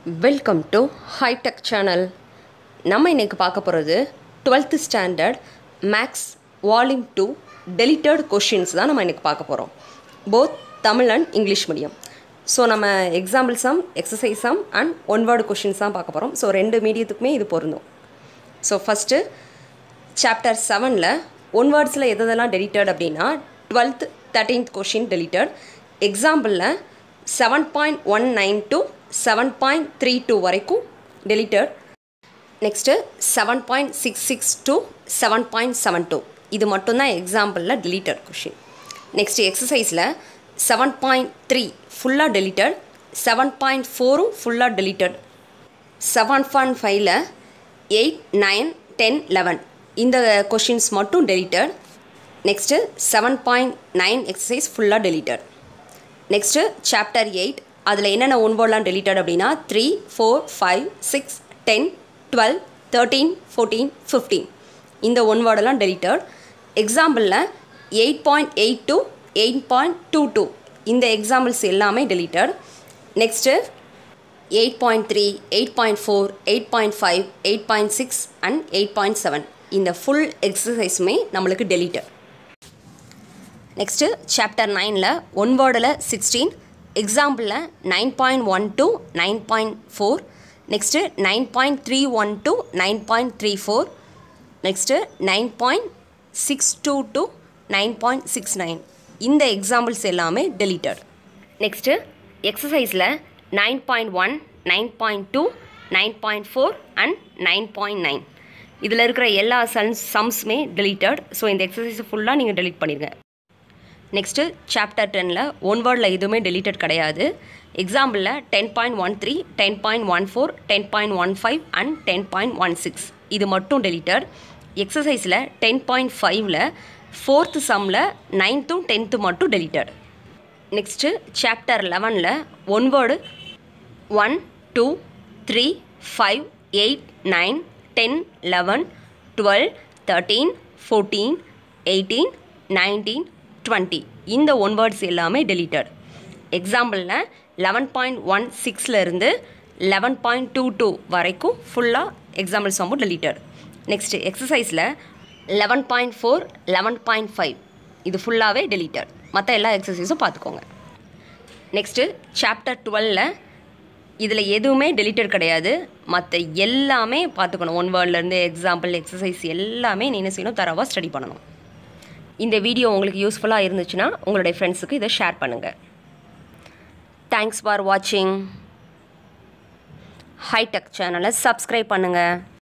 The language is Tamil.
வெல்கம் டு ஹைடெக் சேனல் நம்ம இன்னைக்கு பார்க்க போகிறது twelfth standard maths volume two deleted questions தான் நம்ம இன்னைக்கு பார்க்க போகிறோம் both Tamil and English medium so நம்ம example sum exercise sum and one word questions தான் பார்க்க போகிறோம் ஸோ ரெண்டு மீடியத்துக்குமே இது பொருந்தும் ஸோ ஃபஸ்ட்டு சாப்டர் செவனில் ஒன் வேர்ட்ஸில் எதெல்லாம் டெலிட்டட் அப்படின்னா டுவெல்த் தேர்ட்டீன்த் கொஷின் டெலிட்டட் எக்ஸாம்பிளில் seven point one nine to seven point three two வரைக்கும் deleted next seven point six six to seven point seven two இது மட்டும்தான் எக்ஸாம்பிளில் டெலிட்டட் கொஷின் நெக்ஸ்ட்டு எக்ஸசைஸில் செவன் பாயிண்ட் த்ரீ ஃபுல்லாக டெலிட்டட் செவன் பாயிண்ட் ஃபோரும் ஃபுல்லாக டெலிட்டட் செவன் பாயிண்ட் ஃபைவ்ல எயிட் நைன் டென் லெவன் இந்த கொஷின்ஸ் மட்டும் deleted next seven point nine exercise ஃபுல்லாக டெலிட்டட் நெக்ஸ்ட்டு சாப்டர் எயிட் அதில் என்னென்ன ஒன்போர்ட்லாம் டெலிட்டட் அப்படின்னா three four five six ten twelve thirteen fourteen fifteen இந்த ஒன் வேர்டெல்லாம் டெலிட்டட் எக்ஸாம்பிளில் eight point eight two eight point two two இந்த எக்ஸாம்பிள்ஸ் எல்லாமே deleted next eight point three eight point four eight point five eight point six and eight point seven இந்த ஃபுல் எக்ஸசைஸுமே நம்மளுக்கு டெலிட்டட் நெக்ஸ்ட்டு சாப்டர் நைனில் ஒன் வேர்டில் சிக்ஸ்டீன் எக்ஸாம்பிளில் nine point one two nine point four next nine point three one two nine point three four next nine point six two two nine point six nine இந்த எக்ஸாம்பிள்ஸ் எல்லாமே டெலிட்டட் நெக்ஸ்ட்டு எக்ஸசைஸில் nine point one nine point two nine point four and nine point nine இதில் இருக்கிற எல்லா சன்ஸ் சம்ஸுமே டெலிட்டட் ஸோ இந்த எக்ஸசைஸை ஃபுல்லாக நீங்கள் டெலிட் பண்ணிடுங்க நெக்ஸ்ட்டு சாப்டர் டெனில் ஒன் வேர்டில் எதுவுமே டெலிட்டட் கிடையாது எக்ஸாம்பிளில் ten point one three ten point one four ten point one five and ten point one six இது மட்டும் டெலிட்டட் எக்ஸசைஸில் டென் பாயிண்ட் ஃபைவ்ல ஃபோர்த்து சம்மில் நைன்த்தும் டென்த்து மட்டும் டெலிட்டட் நெக்ஸ்ட்டு சாப்டர் லெவனில் one word one two three five eight nine ten eleven twelve thirteen fourteen eighteen nineteen twenty இந்த ஒன் வேர்ட்ஸ் எல்லாமே டெலிட்டட் எக்ஸாம்பிளில் லெவன் பாயிண்ட் ஒன் சிக்ஸ்லேருந்து லெவன் பாயிண்ட் டூ டூ வரைக்கும் ஃபுல்லாக எக்ஸாம்பிள் சம்பு டெலிட்டட் நெக்ஸ்ட்டு எக்ஸசைஸில் eleven point four eleven point five இது ஃபுல்லாகவே டெலிட்டட் மற்ற எல்லா எக்ஸசைஸும் பார்த்துக்கோங்க நெக்ஸ்ட்டு சாப்டர் டுவெலில் இதில் எதுவுமே டெலிட்டட் கிடையாது மற்ற எல்லாமே பார்த்துக்கணும் ஒன் வேர்ட்லேருந்து எக்ஸாம்பிள் எக்ஸசைஸ் எல்லாமே நீ என்ன செய்யணும் தரவாக ஸ்டடி பண்ணணும் இந்த வீடியோ உங்களுக்கு யூஸ்ஃபுல்லாக இருந்துச்சுன்னா உங்களுடைய ஃப்ரெண்ட்ஸுக்கு இதை ஷேர் பண்ணுங்கள் தேங்க்ஸ் ஃபார் வாட்சிங் ஹைடெக் சேனலை சப்ஸ்கிரைப் பண்ணுங்கள்